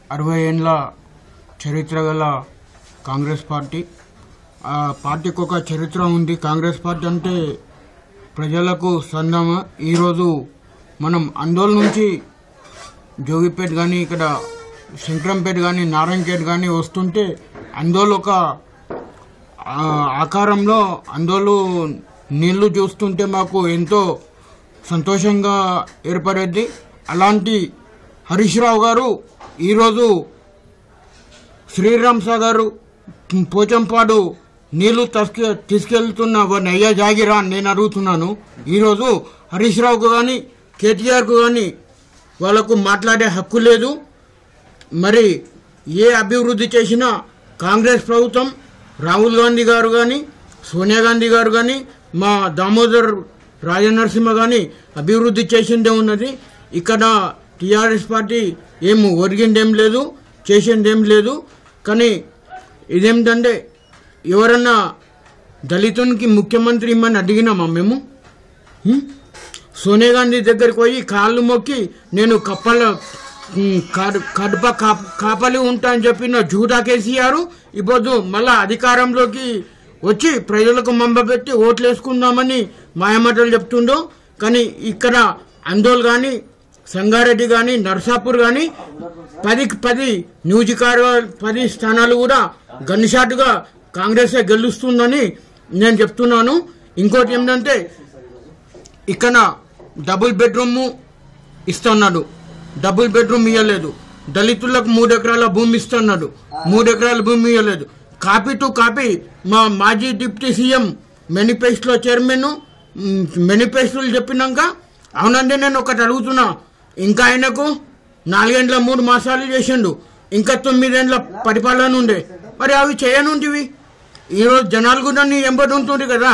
అరవై ఏండ్ల చరిత్ర గల కాంగ్రెస్ పార్టీ ఆ పార్టీకి ఒక చరిత్ర ఉంది కాంగ్రెస్ పార్టీ అంటే ప్రజలకు సందమ ఈరోజు మనం అందోల్ నుంచి జోగిపేట కానీ ఇక్కడ శంకరంపేట కానీ నారాయణపేట కానీ వస్తుంటే అందోల్ ఒక ఆ, ఆకారంలో అందోలు నీళ్లు చూస్తుంటే మాకు ఎంతో సంతోషంగా ఏర్పడేది అలాంటి హరీష్ రావు గారు ఈరోజు శ్రీరామ్ సాగర్ పోచంపాడు నీళ్లు తీసుకె తీసుకెళ్తున్న వాడిని అయ్యా జాగిరా అని నేను అడుగుతున్నాను ఈరోజు హరీష్ రావుకు కానీ కేటీఆర్కు కానీ వాళ్ళకు మాట్లాడే హక్కు లేదు మరి ఏ అభివృద్ధి చేసినా కాంగ్రెస్ ప్రభుత్వం రాహుల్ గాంధీ గారు కానీ సోనియా గాంధీ గారు కానీ మా దామోదర్ రాజనరసింహ కానీ అభివృద్ధి చేసిందే ఉన్నది ఇక్కడ టీఆర్ఎస్ పార్టీ ఏం ఒరిగిందేం లేదు చేసిందేం లేదు కానీ ఇదేమిటంటే ఎవరన్నా దళితునికి ముఖ్యమంత్రి ఇమ్మని అడిగినామా మేము హ్మ్? సోనియా గాంధీ దగ్గరికి పోయి కాళ్ళు మొక్కి నేను కప్పల ఉమ్, కడు- కడప కాప్- కాపలి ఉంటా అని చెప్పిన జూటా కేసీఆర్ ఇప్పుడు మళ్ళా అధికారంలోకి వచ్చి ప్రజలకు మంబపెట్టి ఓట్లు వేసుకుందామని మాయమాటలు చెప్తుండో కానీ ఇక్కడ అందోల్ కానీ సంగారెడ్డి కానీ నర్సాపూర్ కానీ పదికి పది నియోజకవర్గ పది స్థానాలు కూడా గన్షాట్గా కాంగ్రెస్ గెలుస్తుందని నేను చెప్తున్నాను ఇంకోటి ఏంటంటే ఇక్కడ డబుల్ బెడ్రూమ్ ఇస్తున్నాడు డబుల్ బెడ్రూమ్ ఇవ్వలేదు దళితులకు మూడు ఎకరాల భూమి ఇస్తున్నాడు మూడు ఎకరాల భూమి ఇవ్వలేదు కాపీ టు కాపీ మా మాజీ డిప్యూటీ సీఎం మేనిఫెస్టోలో చైర్మన్ మేనిఫెస్టోలు చెప్పినాక అవునండి నేను ఒకటి అడుగుతున్నా ఇంకా ఆయనకు నాలుగేండ్ల మూడు మాసాలు చేసిండు ఇంకా తొమ్మిదేండ్ల పరిపాలన ఉండే మరి అవి చేయనుంటివి ఈరోజు జనాలు కూడా నీ ఎంబడి ఉంటుంది కదా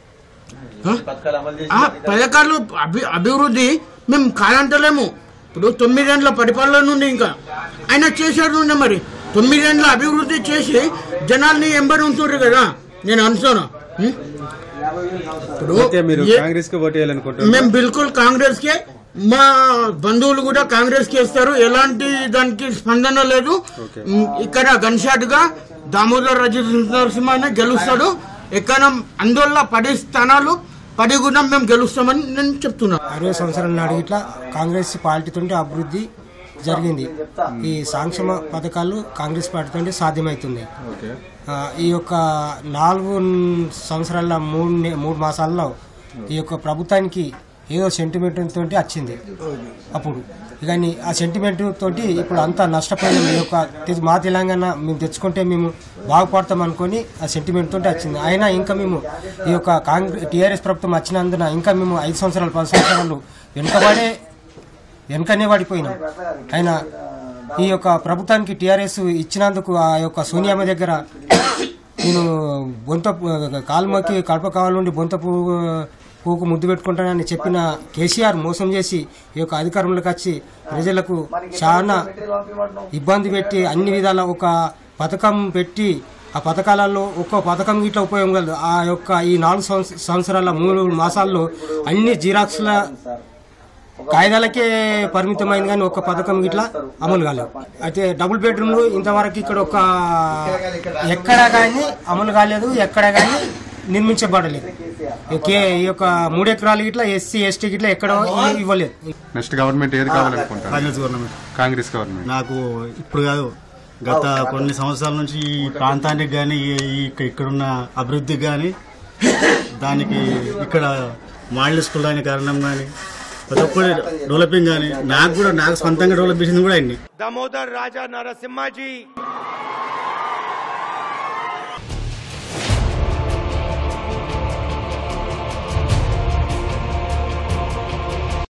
ఆ? ఆ, పథకాలు అభి అభివృద్ధి మేము కాదంటలేము ఇప్పుడు తొమ్మిదేండ్ల పరిపాలన ఉంది ఇంకా ఆయన చేశాడు ఉండే మరి తొమ్మిదేండ్ల అభివృద్ధి చేసి జనాల్ని ఎంబడి ఉంటుండ్రు కదా నేను అనుకోను ఉం? ఇప్పుడు అయితే మీరు ఏ- కాంగ్రెస్ కి ఓటు వేయాలనుకుంటున్నారు మేము బిల్కుల్ కాంగ్రెస్ కే మా బంధువులు కూడా కాంగ్రెస్ కి వేస్తారు ఎలాంటి దానికి స్పందన లేదు ఓకే. ఉమ్, ఇక్కడ గన్షాట్ గా దామోదర్ రజ నరసింహ గెలుస్తాడు ఎక్కడ అందువల్ల పది స్థానాలు పది కూడా మేము గెలుస్తామని నేను చెప్తున్నాను అరవై సంవత్సరాల నాడు ఇట్లా కాంగ్రెస్ పార్టీతోటి అభివృద్ధి జరిగింది ఈ సంక్షేమ పథకాలు కాంగ్రెస్ పార్టీతో సాధ్యమవుతుంది ఓకే ఆ, ఈ యొక్క నాలుగు సంవత్సరాల మూడు నె- మూడు మాసాల్లో ఈ యొక్క ప్రభుత్వానికి ఏదో సెంటిమెంట్ తోటి వచ్చింది అప్పుడు కానీ ఆ సెంటిమెంట్ తోటి ఇప్పుడు అంతా నష్టపోయినాం ఈ యొక్క తె- మా తెలంగాణ మేము తెచ్చుకుంటే మేము బాగుపడతాం అనుకొని ఆ సెంటిమెంట్ తోటి వచ్చింది అయినా ఇంకా మేము ఈ యొక్క కాంగ్రెస్ టీఆర్ఎస్ ప్రభుత్వం వచ్చినందున ఇంకా మేము ఐదు సంవత్సరాలు పది సంవత్సరాలు వెనుకబడే వెనుకనే పడిపోయినాం ఆయన ఈ యొక్క ప్రభుత్వానికి టీఆర్ఎస్ ఇచ్చినందుకు ఆ యొక్క సోనియామ్మ దగ్గర నేను బొంత కాలుమకి కడప కావాలండి బొంత పువ్వు పువ్వుకు ముద్దు పెట్టుకుంటానని చెప్పిన కేసీఆర్ మోసం చేసి ఈ యొక్క అధికారంలోకి వచ్చి ప్రజలకు చాలా ఇబ్బంది పెట్టి అన్ని విధాల ఒక పథకం పెట్టి ఆ పథకాలలో ఒక్కో పథకం ఇట్లా ఉపయోగం కలదు ఆ యొక్క ఈ నాలుగు సంవత్స- సంవత్సరాల మూడు మాసాల్లో అన్ని జిరాక్స్ల కాయిదాలకే పరిమితమైంది కానీ ఒక్క పథకం ఇట్లా అమలు కాలేదు అయితే డబుల్ బెడ్రూమ్లు ఇంతవరకు ఇక్కడ ఒక ఎక్కడ కానీ అమలు కాలేదు ఎక్కడ కానీ నిర్మించబడలేదు కే- ఈ యొక్క మూడు ఎకరాలు ఇట్లా ఎస్సీ ఎస్టీ ఇట్లా ఎక్కడ ఇవ్వలేదు నెక్స్ట్ గవర్నమెంట్ ఏది కావాలనుకుంటారు కాంగ్రెస్ గవర్నమెంట్ కాంగ్రెస్ గవర్నమెంట్ నాకు ఇప్పుడు కాదు గత కొన్ని సంవత్సరాల నుంచి ఈ ప్రాంతానికి కానీ ఇక్కడున్న అభివృద్ధికి కానీ దానికి ఇక్కడ మోడల్ స్కూల్ అనే కారణం కానీ ప్రతి ఒక్కటి డెవలపింగ్ కానీ నాకు కూడా నాకు సొంతంగా డెవలప్ చేసింది కూడా అయింది दामोदर राजा नरसिम्हा जी